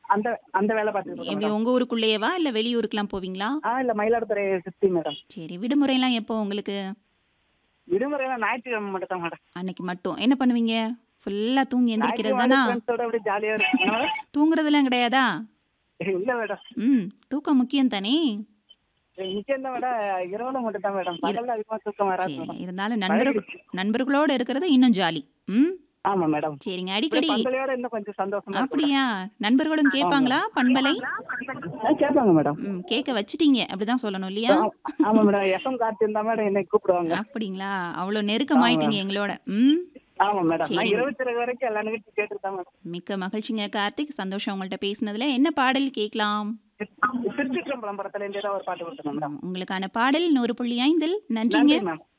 அந்த அந்த வேலை பார்த்துட்டு இருக்கோம் எப்படி மேடம் உங்க ஊருக்குள்ளேயேவா இல்ல வெளியூருக்குலாம் போவீங்களா ஆ இல்ல மயிலாடுதுறை சுத்தி மேடம் சரி விடுமுறைலாம் எப்போ உங்களுக்கு விடுமுறையெல்லாம் ஞாயிற்றுக்கிழமை மட்டும் தான் மேடம் அன்னைக்கு மட்டும் என்ன பண்ணுவீங்க ஃபுல்லா தூங்கி எந்திரிக்கிறது தானா ஃப்ரெண்ட்ஸோட அப்படியே ஜாலியா இருக்கும் தூங்குறதெல்லாம் கிடையாதா இல்ல மேடம் ம் தூக்கம் முக்கியம் தானே முக்கியம் தான் மேடம் இரவுல மட்டும் தான் மேடம் பகல்ல அதிகமா தூக்கம் வராது சரி மேடம் இருந்தாலும் நண்பர்கள் நண்பர்களோட இருக்கிறது இன்னும் ஜாலி ம் ஆமா மேடம் சரிங்க அப்படியே அடிக்கடி பந்தலையோட இன்னும் கொஞ்சம் சந்தோஷமா இருக்கும் அப்படியா நண்பர்களும் கேட்பாங்களா பண்பலை ஆ, கேட்பாங்க மேடம் ம் கேட்க வச்சிட்டீங்க அப்படிதான் சொல்லணும் இல்லையா ஆ- ஆமா மேடம் எஃப்எம் கார்த்தி இருந்தா மேடம் என்னை கூப்பிடுவாங்க அப்படிங்களா அவ்வளோ நெருக்கமாயிட்டீங்க எங்களோட ம் ஆமா மேடம் நான் சரி. இருபத்தி ரெண்டு வரைக்கும் எல்லா நிகழ்ச்சி கேட்டுருக்கேன் மேடம் மிக்க மகிழ்ச்சிங்க கார்த்திக் சந்தோஷம் உங்கள்கிட்ட பேசினதுல என்ன பாடல் கேட்கலாம் திருச்சிற்றம்பலம் படத்துல இருந்து ஏதாவது ஒரு பாட்டு கொடுத்துருங்க மேடம் உங்களுக்கான பாடல் நூறு புள்ளி ஐந்தில் நன்றிங்க நன்றி மேம்